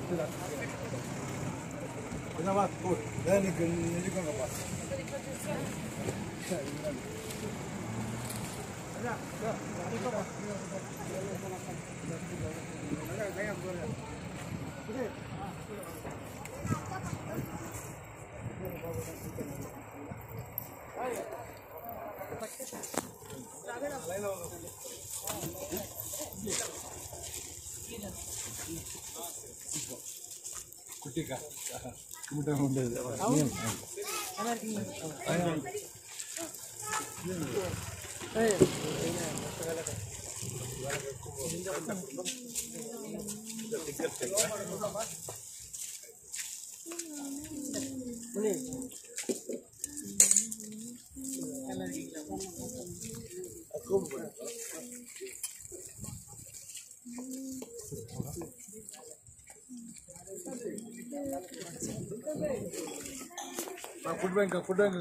food bank food bank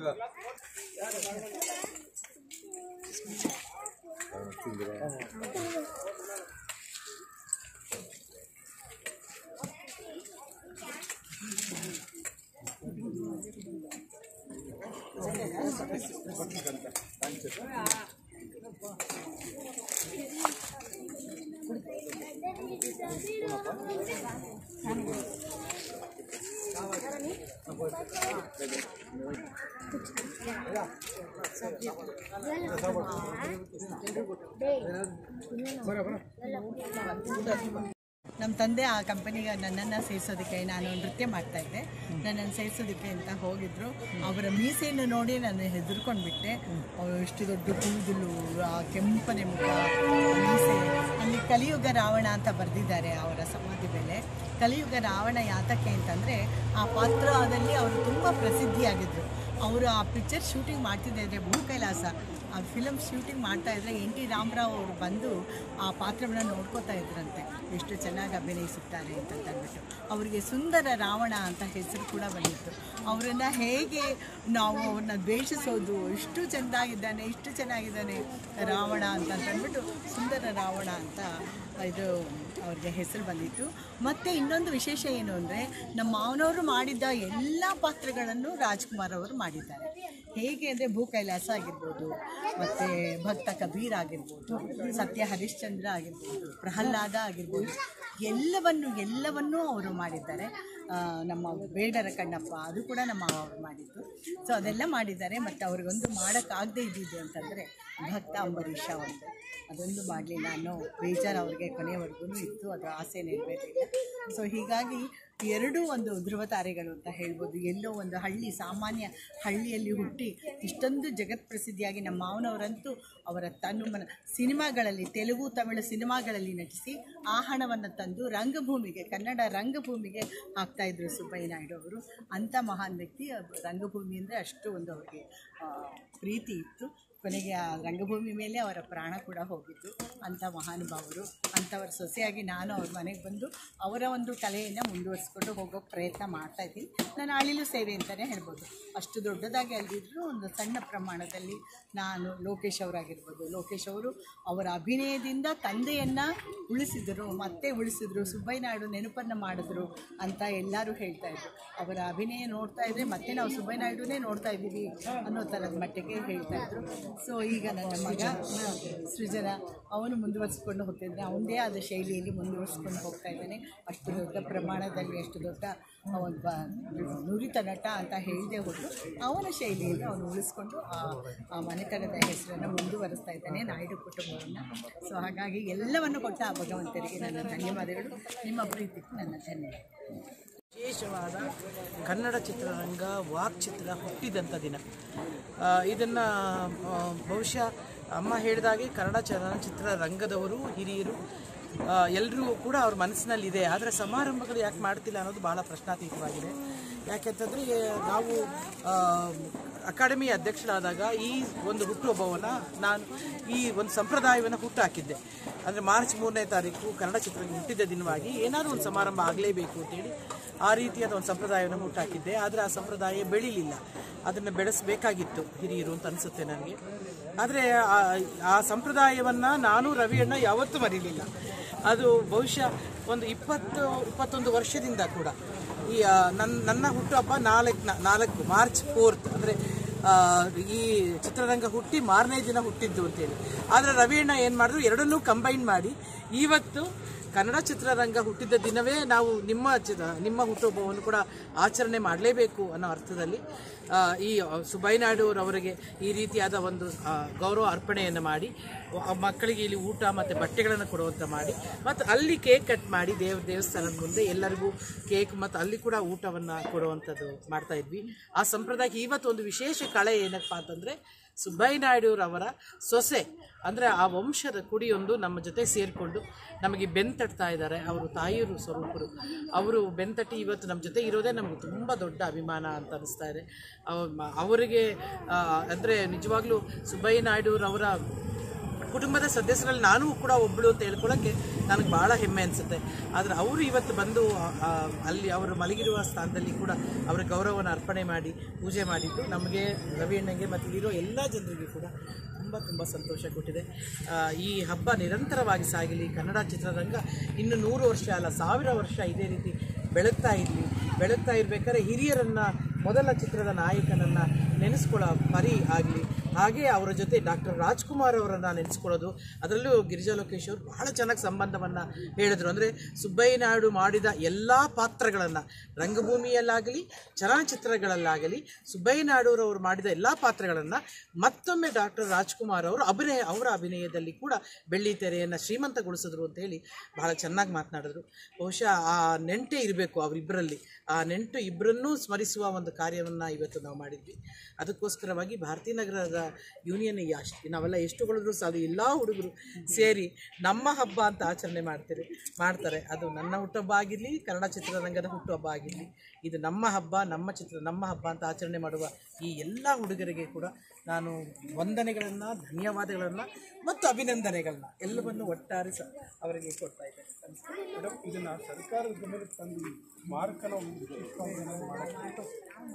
ನಮ್ಮ ತಂದೆ ಆ ಕಂಪನಿಗೆ ನನ್ನನ್ನು ಸೇರಿಸೋದಕ್ಕೆ ನಾನು ನೃತ್ಯ ಮಾಡ್ತಾ ಇದ್ದೆ ನನ್ನನ್ನು ಸೇರಿಸೋದಕ್ಕೆ ಅಂತ ಹೋಗಿದ್ರು ಅವರ ಮೀಸೆಯನ್ನು ನೋಡಿ ನಾನು ಹೆದರ್ಕೊಂಡ್ಬಿಟ್ಟೆ ಅವ್ರು ಎಷ್ಟು ದೊಡ್ಡ ಕೂದಲು ಆ ಕೆಂಪನೆ ಮುಖ ಮೀಸೆ ಅಲ್ಲಿ ಕಲಿಯುಗ ರಾವಣ ಅಂತ ಬರೆದಿದ್ದಾರೆ ಅವರ ಸಮಾಧಿ ಮೇಲೆ ಕಲಿಯುಗ ರಾವಣ ಯಾತಕ್ಕೆ ಅಂತಂದರೆ ಆ ಪಾತ್ರದಲ್ಲಿ ಅವರು ತುಂಬ ಪ್ರಸಿದ್ಧಿಯಾಗಿದ್ದರು ಅವರು ಆ ಪಿಕ್ಚರ್ ಶೂಟಿಂಗ್ ಮಾಡ್ತಿದ್ದರೆ ಭೂ ಕೈಲಾಸ ಆ ಫಿಲಮ್ ಶೂಟಿಂಗ್ ಮಾಡ್ತಾ ಇದ್ರೆ ಎನ್ ಟಿ ರಾಮರಾವ್ ಅವರು ಬಂದು ಆ ಪಾತ್ರವನ್ನು ನೋಡ್ಕೋತಾ ಇದ್ರಂತೆ ಎಷ್ಟು ಚೆನ್ನಾಗಿ ಅಭಿನಯಿಸುತ್ತಾರೆ ಅಂತ ಅಂದ್ಬಿಟ್ಟು ಅವರಿಗೆ ಸುಂದರ ರಾವಣ ಅಂತ ಹೆಸರು ಕೂಡ ಬಂದಿತ್ತು ಅವರನ್ನು ಹೇಗೆ ನಾವು ಅವ್ರನ್ನ ದ್ವೇಷಿಸೋದು ಇಷ್ಟು ಚೆಂದಾಗಿದ್ದಾನೆ ಇಷ್ಟು ಚೆನ್ನಾಗಿದ್ದಾನೆ ರಾವಣ ಅಂತ ಅಂದ್ಬಿಟ್ಟು ಸುಂದರ ರಾವಣ ಅಂತ ಇದು ಅವ್ರಿಗೆ ಹೆಸರು ಬಂದಿತ್ತು ಮತ್ತು ಇನ್ನೊಂದು ವಿಶೇಷ ಏನು ಅಂದರೆ ನಮ್ಮ ಮಾವನವರು ಮಾಡಿದ್ದ ಎಲ್ಲ ಪಾತ್ರಗಳನ್ನು ರಾಜ್ಕುಮಾರ್ ಅವರು ಮಾಡಿದ್ದಾರೆ ಹೇಗೆ ಅಂದರೆ ಭೂ ಕೈಲಾಸ ಆಗಿರ್ಬೋದು ಮತ್ತು ಭಕ್ತ ಕಬೀರ್ ಆಗಿರ್ಬೋದು ಸತ್ಯ ಹರಿಶ್ಚಂದ್ರ ಆಗಿರ್ಬೋದು ಪ್ರಹ್ಲಾದ ಆಗಿರ್ಬೋದು ಎಲ್ಲವನ್ನು ಎಲ್ಲವನ್ನೂ ಅವರು ಮಾಡಿದ್ದಾರೆ ಆ, ನಮ್ಮ ಬೇಡರ ಕಣ್ಣಪ್ಪ ಅದು ಕೂಡ ನಮ್ಮ ಅವರು ಮಾಡಿದ್ದು ಸೊ ಅದೆಲ್ಲ ಮಾಡಿದ್ದಾರೆ ಮತ್ತು ಅವ್ರಿಗೊಂದು ಮಾಡೋಕ್ಕಾಗದೇ ಇದ್ದಿದ್ದು ಅಂತಂದರೆ ಭಕ್ತ ಅಂಬರೀಷ ಒಂದು ಅದೊಂದು ಮಾಡಲಿಲ್ಲ ಅನ್ನೋ ಬೇಜಾರು ಅವ್ರಿಗೆ ಕೊನೆಯವರೆಗೂ ಇತ್ತು ಅದು ಆಸೆ ನೆರವೇರಲಿಲ್ಲ ಸೊ ಹೀಗಾಗಿ ಎರಡೂ ಒಂದು ಧ್ರುವ ತಾರೆಗಳು ಅಂತ ಹೇಳ್ಬೋದು ಎಲ್ಲೋ ಒಂದು ಹಳ್ಳಿ ಸಾಮಾನ್ಯ ಹಳ್ಳಿಯಲ್ಲಿ ಹುಟ್ಟಿ ಇಷ್ಟೊಂದು ಜಗತ್ ಪ್ರಸಿದ್ಧಿಯಾಗಿ ನಮ್ಮ ಮಾವನವರಂತೂ ಅವರ ತನ್ನು ಮನ ಸಿನಿಮಾಗಳಲ್ಲಿ ತೆಲುಗು ತಮಿಳು ಸಿನಿಮಾಗಳಲ್ಲಿ ನಟಿಸಿ ಆ ಹಣವನ್ನು ತಂದು ರಂಗಭೂಮಿಗೆ ಕನ್ನಡ ರಂಗಭೂಮಿಗೆ ಹಾಕ್ತಾಯಿದ್ರು ಸುಬ್ಬಯ್ಯ ನಾಯ್ಡು ಅವರು ಅಂಥ ಮಹಾನ್ ವ್ಯಕ್ತಿ ಅದು ರಂಗಭೂಮಿ ಅಂದರೆ ಅಷ್ಟು ಒಂದು ಅವರಿಗೆ ಆ, ಪ್ರೀತಿ ಇತ್ತು ಕೊನೆಗೆ ಆ ರಂಗಭೂಮಿ ಮೇಲೆ ಅವರ ಪ್ರಾಣ ಕೂಡ ಹೋಗಿದ್ದು ಅಂಥ ಮಹಾನುಭಾವರು ಅಂಥವ್ರ ಸೊಸೆಯಾಗಿ ನಾನು ಅವ್ರ ಮನೆಗೆ ಬಂದು ಅವರ ಒಂದು ಕಲೆಯನ್ನು ಮುಂದುವರಿಸ್ಕೊಂಡು ಹೋಗೋ ಪ್ರಯತ್ನ ಮಾಡ್ತಾ ಇದ್ದೀನಿ ನಾನು ಆಳಿಲು ಸೇವೆ ಅಂತಲೇ ಹೇಳ್ಬೋದು ಅಷ್ಟು ದೊಡ್ಡದಾಗಿ ಅಲ್ದಿದ್ರು ಒಂದು ಸಣ್ಣ ಪ್ರಮಾಣದಲ್ಲಿ ನಾನು ಲೋಕೇಶ್ ಅವರಾಗಿರ್ಬೋದು ಲೋಕೇಶ್ ಅವರು ಅವರ ಅಭಿನಯದಿಂದ ತಂದೆಯನ್ನು ಉಳಿಸಿದರು ಮತ್ತೆ ಉಳಿಸಿದ್ರು ಸುಬ್ಬಯ್ಯ ನಾಯ್ಡು ನೆನಪನ್ನು ಮಾಡಿದ್ರು ಅಂತ ಎಲ್ಲರೂ ಹೇಳ್ತಾ ಇದ್ರು ಅವರ ಅಭಿನಯ ನೋಡ್ತಾ ಇದ್ರೆ ಮತ್ತೆ ನಾವು ಸುಬ್ಬಯ್ಯ ನಾಯ್ಡುನೇ ನೋಡ್ತಾ ಇದ್ದೀವಿ ಅನ್ನೋ ಥರದ ಮಟ್ಟಿಗೆ ಹೇಳ್ತಾ ಇದ್ರು ಸೊ ಈಗ ನನ್ನ ಮಗ ಸೃಜನ ಅವನು ಮುಂದುವರಿಸ್ಕೊಂಡು ಹೋಗ್ತಿದ್ದಾನೆ ಅವನದೇ ಆದ ಶೈಲಿಯಲ್ಲಿ ಮುಂದುವರಿಸ್ಕೊಂಡು ಹೋಗ್ತಾ ಇದ್ದಾನೆ ಅಷ್ಟು ದೊಡ್ಡ ಪ್ರಮಾಣದಲ್ಲಿ ಅಷ್ಟು ದೊಡ್ಡ ಒಬ್ಬ ನುರಿತ ನಟ ಅಂತ ಹೇಳಿದೆ ಹೊರತು ಅವನ ಶೈಲಿಯಲ್ಲಿ ಅವನು ಉಳಿಸ್ಕೊಂಡು ಆ ಆ ಮನೆತನದ ಹೆಸರನ್ನು ಮುಂದುವರಿಸ್ತಾ ಇದ್ದಾನೆ ನಾಯ್ಡು ಕುಟುಂಬವನ್ನು ಸೊ ಹಾಗಾಗಿ ಎಲ್ಲವನ್ನು ಕೊಟ್ಟ ಆ ಭಗವಂತರಿಗೆ ನನ್ನ ಧನ್ಯವಾದಗಳು ನಿಮ್ಮ ಪ್ರೀತಿಗೆ ನನ್ನ ಧನ್ಯವಾದ ವಿಶೇಷವಾದ ಕನ್ನಡ ಚಿತ್ರರಂಗ ವಾಕ್ಚಿತ್ರ ಹುಟ್ಟಿದಂಥ ದಿನ ಇದನ್ನು ಬಹುಶಃ ಅಮ್ಮ ಹೇಳಿದಾಗೆ ಕನ್ನಡ ಚಲನಚಿತ್ರ ರಂಗದವರು ಹಿರಿಯರು ಎಲ್ಲರೂ ಕೂಡ ಅವ್ರ ಮನಸ್ಸಿನಲ್ಲಿದೆ ಆದರೆ ಸಮಾರಂಭಗಳು ಯಾಕೆ ಮಾಡ್ತಿಲ್ಲ ಅನ್ನೋದು ಭಾಳ ಪ್ರಶ್ನಾತೀತವಾಗಿದೆ ಯಾಕೆಂತಂದರೆ ನಾವು ಆ, ಅಕಾಡೆಮಿ ಅಧ್ಯಕ್ಷರಾದಾಗ ಈ ಒಂದು ಹುಟ್ಟುಹಬ್ಬವನ್ನು ನಾನು ಈ ಒಂದು ಸಂಪ್ರದಾಯವನ್ನು ಹುಟ್ಟುಹಾಕಿದ್ದೆ ಅಂದರೆ ಮಾರ್ಚ್ ಮೂರನೇ ತಾರೀಕು ಕನ್ನಡ ಚಿತ್ರ ಹುಟ್ಟಿದ ದಿನವಾಗಿ ಏನಾದರೂ ಒಂದು ಸಮಾರಂಭ ಆಗಲೇಬೇಕು ಅಂತೇಳಿ ಆ ರೀತಿಯಾದ ಒಂದು ಸಂಪ್ರದಾಯವನ್ನು ಹುಟ್ಟಾಕಿದ್ದೆ ಆದರೆ ಆ ಸಂಪ್ರದಾಯ ಬೆಳಿಲಿಲ್ಲ ಅದನ್ನು ಬೆಳೆಸಬೇಕಾಗಿತ್ತು ಹಿರಿಯರು ಅಂತ ಅನಿಸುತ್ತೆ ನನಗೆ ಆದರೆ ಆ ಸಂಪ್ರದಾಯವನ್ನು ನಾನು ರವಿಯಣ್ಣ ಯಾವತ್ತೂ ಮರೀಲಿಲ್ಲ ಅದು ಬಹುಶಃ ಒಂದು ಇಪ್ಪತ್ತು ಇಪ್ಪತ್ತೊಂದು ವರ್ಷದಿಂದ ಕೂಡ ಈ ಆ, ನನ್ನ ನನ್ನ ಹುಟ್ಟುಹಬ್ಬ ನಾಲ್ಕು ನಾಲ್ಕು ಮಾರ್ಚ್ ಫೋರ್ತ್ ಅಂದರೆ ಈ ಚಿತ್ರರಂಗ ಹುಟ್ಟಿ ಮಾರನೇ ದಿನ ಹುಟ್ಟಿದ್ದು ಅಂತೇಳಿ ಆದರೆ ರವಿಯಣ್ಣ ಏನು ಮಾಡಿದ್ರು ಎರಡನ್ನೂ ಕಂಬೈನ್ ಮಾಡಿ ಇವತ್ತು ಕನ್ನಡ ಚಿತ್ರರಂಗ ಹುಟ್ಟಿದ ದಿನವೇ ನಾವು ನಿಮ್ಮ ಚಿ- ನಿಮ್ಮ ಹುಟ್ಟುಹಬ್ಬವನ್ನು ಕೂಡ ಆಚರಣೆ ಮಾಡಲೇಬೇಕು ಅನ್ನೋ ಅರ್ಥದಲ್ಲಿ ಆ, ಈ ಸುಬೈ ನಾಯ್ಡುರವರಿಗೆ ಈ ರೀತಿಯಾದ ಒಂದು ಆ, ಗೌರವ ಅರ್ಪಣೆಯನ್ನು ಮಾಡಿ ಆ ಮಕ್ಕಳಿಗೆ ಇಲ್ಲಿ ಊಟ ಮತ್ತು ಬಟ್ಟೆಗಳನ್ನು ಕೊಡುವಂತ ಮಾಡಿ ಮತ್ತು ಅಲ್ಲಿ ಕೇಕ್ ಕಟ್ ಮಾಡಿ ದೇವ ದೇವಸ್ಥಾನದ ಮುಂದೆ ಎಲ್ಲರಿಗೂ ಕೇಕ್ ಮತ್ತು ಅಲ್ಲಿ ಕೂಡ ಊಟವನ್ನು ಕೊಡುವಂಥದ್ದು ಮಾಡ್ತಾ ಇದ್ವಿ ಆ ಸಂಪ್ರದಾಯಕ್ಕೆ ಇವತ್ತು ಒಂದು ವಿಶೇಷ ಕಳೆ ಏನಪ್ಪ ಅಂತಂದರೆ ಸುಬ್ಬೈ ನಾಯ್ಡುರವರ ಸೊಸೆ ಅಂದರೆ ಆ ವಂಶದ ಕುಡಿಯೊಂದು ನಮ್ಮ ಜೊತೆ ಸೇರಿಕೊಂಡು ನಮಗೆ ಬೆನ್ತಟ್ತಾ ಇದ್ದಾರೆ ಅವರು ತಾಯಿಯರು ಸ್ವರೂಪರು ಅವರು ಬೆನ್ತಟ್ಟಿ ಇವತ್ತು ನಮ್ಮ ಜೊತೆ ಇರೋದೇ ನಮಗೆ ತುಂಬ ದೊಡ್ಡ ಅಭಿಮಾನ ಅಂತ ಅನಿಸ್ತಾ ಇದೆ ಅವ- ಮ- ಅವರಿಗೆ ಅಂದರೆ ನಿಜವಾಗ್ಲೂ ಸುಬ್ಬಯ್ಯ ನಾಯ್ಡುರವರ ಕುಟುಂಬದ ಸದಸ್ಯರಲ್ಲಿ ನಾನು ಕೂಡ ಒಬ್ಬಳು ಅಂತ ಹೇಳ್ಕೊಳ್ಳೋಕ್ಕೆ ನನಗೆ ಭಾಳ ಹೆಮ್ಮೆ ಅನಿಸುತ್ತೆ ಆದರೆ ಅವರು ಇವತ್ತು ಬಂದು ಆ, ಆ, ಅಲ್ಲಿ ಅವರು ಮಲಗಿರುವ ಸ್ಥಾನದಲ್ಲಿ ಕೂಡ ಅವರ ಗೌರವವನ್ನು ಅರ್ಪಣೆ ಮಾಡಿ ಪೂಜೆ ಮಾಡಿದ್ದು ನಮಗೆ ರವಿ ಅಣ್ಣಂಗೆ ಮತ್ತು ಇಲ್ಲಿರೋ ಎಲ್ಲ ಜನರಿಗೂ ಕೂಡ ತುಂಬ ತುಂಬ ಸಂತೋಷ ಕೊಟ್ಟಿದೆ ಆ, ಈ ಹಬ್ಬ ನಿರಂತರವಾಗಿ ಸಾಗಲಿ ಕನ್ನಡ ಚಿತ್ರರಂಗ ಇನ್ನು ನೂರು ವರ್ಷ ಅಲ್ಲ ಸಾವಿರ ವರ್ಷ ಇದೇ ರೀತಿ ಬೆಳಗ್ತಾ ಇರಲಿ ಬೆಳಗ್ತಾ ಇರಬೇಕಾದ್ರೆ ಹಿರಿಯರನ್ನು ಮೊದಲ ಚಿತ್ರದ ನಾಯಕನನ್ನು ನೆನೆಸ್ಕೊಳ್ಳೋ ಪರಿ ಆಗಲಿ ಹಾಗೆ ಅವರ ಜೊತೆ ಡಾಕ್ಟರ್ ರಾಜ್ಕುಮಾರ್ ಅವರನ್ನು ನೆನೆಸ್ಕೊಳ್ಳೋದು ಅದರಲ್ಲೂ ಗಿರಿಜಾ ಲೋಕೇಶ್ ಅವರು ಬಹಳ ಚೆನ್ನಾಗಿ ಸಂಬಂಧವನ್ನು ಹೇಳಿದರು ಅಂದರೆ ಸುಬ್ಬಯ್ಯ ನಾಯ್ಡು ಮಾಡಿದ ಎಲ್ಲ ಪಾತ್ರಗಳನ್ನು ರಂಗಭೂಮಿಯಲ್ಲಾಗಲಿ ಚಲನಚಿತ್ರಗಳಲ್ಲಾಗಲಿ ಸುಬ್ಬಯ್ಯ ನಾಯ್ಡುರವರು ಮಾಡಿದ ಎಲ್ಲ ಪಾತ್ರಗಳನ್ನು ಮತ್ತೊಮ್ಮೆ ಡಾಕ್ಟರ್ ರಾಜ್ಕುಮಾರ್ ಅವರು ಅಭಿನಯ ಅವರ ಅಭಿನಯದಲ್ಲಿ ಕೂಡ ಬೆಳ್ಳಿ ತೆರೆಯನ್ನು ಶ್ರೀಮಂತಗೊಳಿಸಿದ್ರು ಅಂತ ಹೇಳಿ ಬಹಳ ಚೆನ್ನಾಗಿ ಮಾತನಾಡಿದ್ರು ಬಹುಶಃ ಆ ನೆಂಟೇ ಇರಬೇಕು ಅವರಿಬ್ಬರಲ್ಲಿ ಆ ನೆಂಟು ಇಬ್ಬರನ್ನೂ ಸ್ಮರಿಸುವ ಒಂದು ಕಾರ್ಯವನ್ನು ಇವತ್ತು ನಾವು ಮಾಡಿದ್ವಿ ಅದಕ್ಕೋಸ್ಕರವಾಗಿ ಭಾರತೀಯ ನಗರದ ಯೂನಿಯನ್ ಅಷ್ಟು ನಾವೆಲ್ಲ ಎಷ್ಟು ಹೊಡೆದ್ರು ಸಾಲು ಎಲ್ಲ ಹುಡುಗರು ಸೇರಿ ನಮ್ಮ ಹಬ್ಬ ಅಂತ ಆಚರಣೆ ಮಾಡ್ತಾರೆ ಮಾಡ್ತಾರೆ ಅದು ನನ್ನ ಹುಟ್ಟುಹಬ್ಬ ಆಗಿರಲಿ ಕನ್ನಡ ಚಿತ್ರರಂಗದ ಹುಟ್ಟುಹಬ್ಬ ಆಗಿರಲಿ ಇದು ನಮ್ಮ ಹಬ್ಬ ನಮ್ಮ ಚಿತ್ರ ನಮ್ಮ ಹಬ್ಬ ಅಂತ ಆಚರಣೆ ಮಾಡುವ ಈ ಎಲ್ಲ ಹುಡುಗರಿಗೆ ಕೂಡ ನಾನು ವಂದನೆಗಳನ್ನು ಧನ್ಯವಾದಗಳನ್ನು ಮತ್ತು ಅಭಿನಂದನೆಗಳನ್ನ ಎಲ್ಲವನ್ನು ಒಟ್ಟಾರೆ ಸ ಅವರಿಗೆ ಕೊಡ್ತಾ ಇದ್ದೇನೆ ಮೇಡಮ್ ಇದನ್ನ ಸರ್ಕಾರದ ಗಮನಕ್ಕೆ ತಂದು ಮಾರ್ಕನ ಒಂದು ವಿಶಿಷ್ಟವನ್ನು ಮಾಡಕ್ಕೆ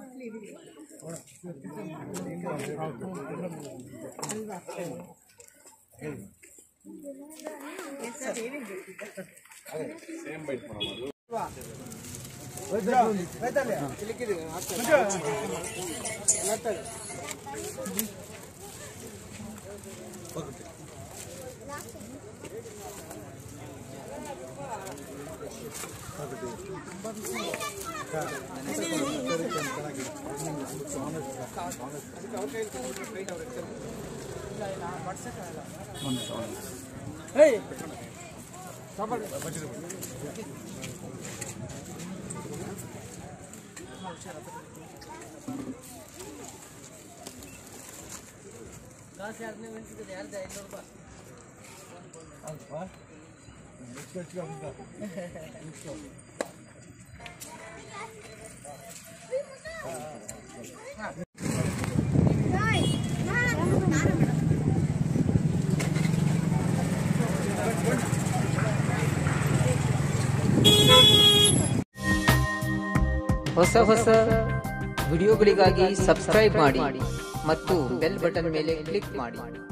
ಹೊಸ ಹೊಸ ವಿಡಿಯೋಗಳಿಗಾಗಿ ಸಬ್ಸ್ಕ್ರೈಬ್ ಮಾಡಿ ಮತ್ತು ಬೆಲ್ ಬಟನ್ ಮೇಲೆ ಕ್ಲಿಕ್ ಮಾಡಿ